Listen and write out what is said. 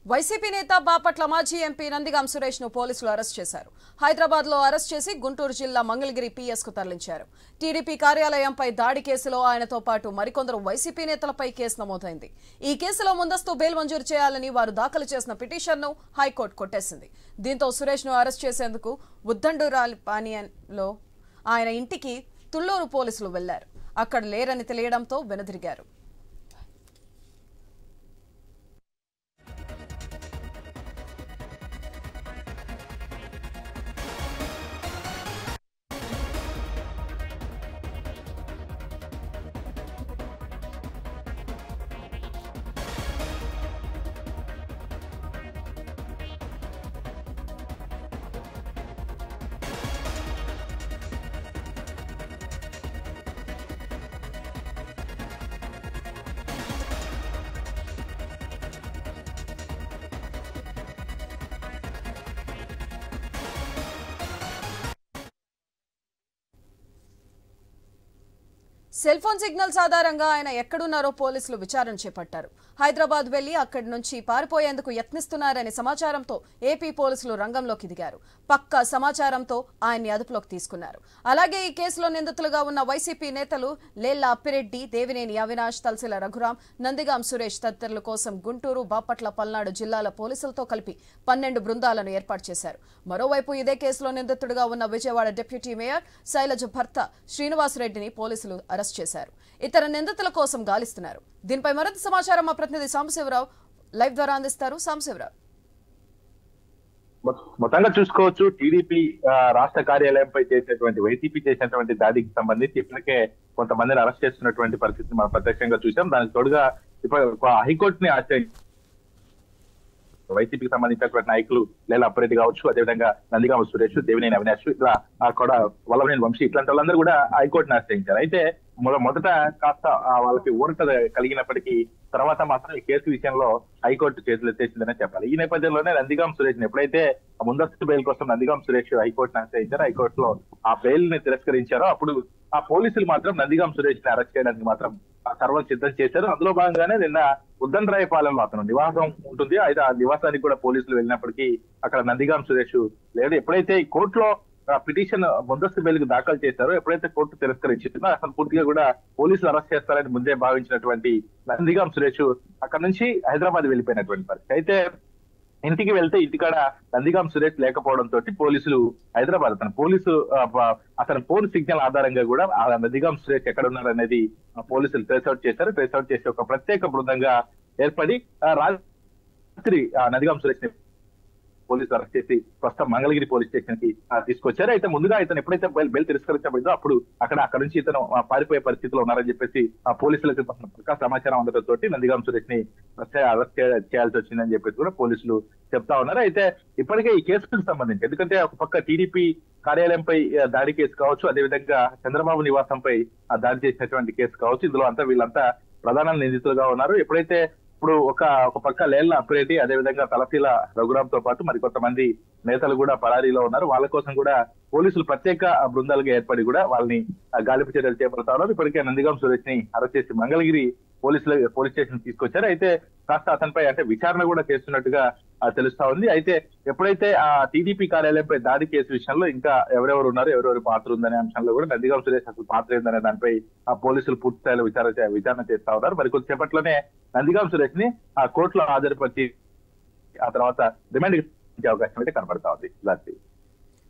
YCP నేత బాపట్ల మాజీ MP Nandigam Suresh ను పోలీసులు అరెస్ట్ చేశారు హైదరాబాద్ లో అరెస్ట్ చేసి గుంటూరు జిల్లా మంగళగిరి పీఎస్ కు తరలించారు టీడీపీ కార్యాలయంపై దాడి కేసులో ఆయనతో పాటు మరికొందరు వైసీపీ నేతలపై కేసు నమోదైంది ఈ కేసులో ముందస్తు బెయిల్ మంజూరు చేయాలని వారు దాఖలు చేసిన పిటిషన్ను హైకోర్టు కొట్టేసింది దీంతో సురేష్ ను అరెస్ట్ చేసేందుకు ఉద్దండురాలి పానీయంలో ఆయన ఇంటికి తుళ్లూరు పోలీసులు వెళ్లారు అక్కడ లేరని తెలియడంతో వెనుదిరిగారు సెల్ ఫోన్ సిగ్నల్స్ ఆధారంగా ఆయన ఎక్కడున్నారో పోలీసులు విచారణ చేపట్టారు హైదరాబాద్ వెళ్లి అక్కడి నుంచి పారిపోయేందుకు యత్నిస్తున్నారనే సమాచారంతో ఏపీ పోలీసులు రంగంలోకి దిగారు పక్కా సమాచారంతో ఆయన్ని అదుపులోకి తీసుకున్నారు అలాగే ఈ కేసులో నిందితులుగా ఉన్న వైసీపీ నేతలు లేల్లా అప్పిరెడ్డి దేవినేని అవినాష్ తలసిల రఘురాం నందిగాం సురేష్ తదితరుల కోసం గుంటూరు బాపట్ల పల్నాడు జిల్లాల పోలీసులతో కలిపి పన్నెండు బృందాలను ఏర్పాటు చేశారు మరోవైపు ఇదే కేసులో నిందితుడిగా ఉన్న విజయవాడ డిప్యూటీ మేయర్ శైలజ భర్త శ్రీనివాసరెడ్డిని పోలీసులు అరెస్ట్ చేశారు ఇతర నిందితుల కోసం గాలిస్తున్నారు దీనిపై మరింత సమాచారం మా ప్రతినిధి సాంబశివరావు లైవ్ ద్వారా అందిస్తారు సాంబశివరావు మొ- మొత్తంగా చూసుకోవచ్చు టీడీపీ ఆ, రాష్ట్ర కార్యాలయంపై చేసేటువంటి వైసీపీ చేసినటువంటి దాడికి సంబంధించి ఇప్పటికే కొంతమందిని అరెస్ట్ చేస్తున్నటువంటి పరిస్థితిని మనం ప్రత్యక్షంగా చూసాం దానికి తోడుగా ఇప్పుడు హైకోర్టుని ఆశ్రయించి వైసీపీకి సంబంధించినటువంటి నాయకులు లేదా అప్పారెడ్డి కావచ్చు అదేవిధంగా నందిగామ సురేష్ దేవినేని అవినాష్ ఇట్లా ఆ కూడా వల్లభనేని వంశీ ఇట్లాంటి వాళ్ళందరూ కూడా హైకోర్టుని ఆశ్రయించారు అయితే మొద- మొదట కాస్త ఆ వాళ్ళకి ఊరట కలిగినప్పటికీ తర్వాత మాత్రం ఈ కేసు విషయంలో హైకోర్టు చేతులు ఎత్తేసిందనే చెప్పాలి ఈ నేపథ్యంలోనే నందిగాం సురేష్ ఎప్పుడైతే ఆ ముందస్తు బెయిల్ కోసం నందిగాం సురేష్ హైకోర్టును ఆశ్రయించారో హైకోర్టులో ఆ బెయిల్ ని తిరస్కరించారో అప్పుడు ఆ పోలీసులు మాత్రం నందిగాం సురేష్ ని అరెస్ట్ చేయడానికి మాత్రం ఆ సర్వం సిద్ధం చేశారు అందులో భాగంగానే నిన్న ఉద్దండరాయపాలెంలో అతను నివాసం ఉంటుంది అయితే ఆ నివాసానికి కూడా పోలీసులు వెళ్ళినప్పటికీ అక్కడ నందిగాం సురేష్ లేడు ఎప్పుడైతే ఈ కోర్టులో పిటిషన్ ముందస్తు బెయిల్కి దాఖలు చేశారో ఎప్పుడైతే కోర్టు తిరస్కరించిందో అసలు పూర్తిగా కూడా పోలీసులు అరెస్ట్ చేస్తారని ముందే భావించినటువంటి నందిగాం సురేష్ అక్కడ నుంచి హైదరాబాద్ వెళ్ళిపోయినటువంటి పరిస్థితి అయితే ఇంటికి వెళ్తే ఇంటికాడ నందిగాం సురేష్ లేకపోవడం తోటి పోలీసులు హైదరాబాద్ అతను పోలీసు ఆ, ప- అతని ఫోన్ సిగ్నల్ ఆధారంగా కూడా ఆ నందిగాం సురేష్ ఎక్కడ ఉన్నారనేది ఆ, పోలీసులు ట్రేస్ అవుట్ చేశారు ట్రేస్ అవుట్ చేసి ఒక ప్రత్యేక బృందంగా ఏర్పడి ఆ, రాత్రి ఆ, నందిగాం సురేష్ ని పోలీసులు అరెస్ట్ చేసి ప్రస్తుతం మంగళగిరి పోలీస్ స్టేషన్ కి ఆ, తీసుకొచ్చారు అయితే ముందుగా ఇతను ఎప్పుడైతే బెయిల్ బెయిల్ తిరస్కరించబడిందో అప్పుడు అక్కడ అక్కడ నుంచి ఇతను ఆ, పారిపోయే పరిస్థితిలో ఉన్నారని చెప్పేసి ఆ పోలీసులకు పక్కా సమాచారం అందడంతో నందిగాం సురేష్ ని అరెస్ట్ చేయాల్సి వచ్చిందని చెప్పేసి కూడా పోలీసులు చెప్తా ఉన్నారు అయితే ఇప్పటికే ఈ కేసుకు సంబంధించి ఎందుకంటే ఒక పక్క టీడీపీ కార్యాలయంపై ఆ, దాడి కేసు కావచ్చు అదేవిధంగా చంద్రబాబు నివాసంపై ఆ దాడి చేసినటువంటి కేసు కావచ్చు ఇందులో అంతా వీళ్ళంతా ప్రధాన నిందితులుగా ఉన్నారు ఎప్పుడైతే ఇప్పుడు ఒక ఒక పక్క లేళ్ల అప్పిరెడ్డి అదేవిధంగా తలసీల రఘురామ్ తో పాటు మరి కొంతమంది నేతలు కూడా పరారీలో ఉన్నారు వాళ్ళ కోసం కూడా పోలీసులు ప్రత్యేక బృందాలుగా ఏర్పడి కూడా వాళ్ళని ఆ, గాలింపు చర్యలు చేపడతా ఉన్నారు ఇప్పటికే నందిగాం సురేష్ ని అరెస్ట్ చేసి మంగళగిరి పోలీసుల పోలీస్ స్టేషన్ తీసుకొచ్చారు అయితే కాస్త అతనిపై అంటే విచారణ కూడా చేస్తున్నట్టుగా ఆ, తెలుస్తా ఉంది అయితే ఎప్పుడైతే ఆ టీడీపీ కార్యాలయంపై దాడి కేసు విషయంలో ఇంకా ఎవరెవరు ఉన్నారు ఎవరెవరి పాత్ర ఉందనే అంశంలో కూడా నందిగాం సురేష్ అసలు పాత్ర ఏందనే దానిపై ఆ పోలీసులు పూర్తి స్థాయిలో విచారణ చే- విచారణ చేస్తా ఉన్నారు మరి కొద్దిసేపట్లోనే నందిగాం సురేష్ ని ఆ కోర్టులో హాజరుపరిచి ఆ తర్వాత రిమాండ్ ఇచ్చే అవకాశం అయితే కనబడతా ఉంది ఇలాంటి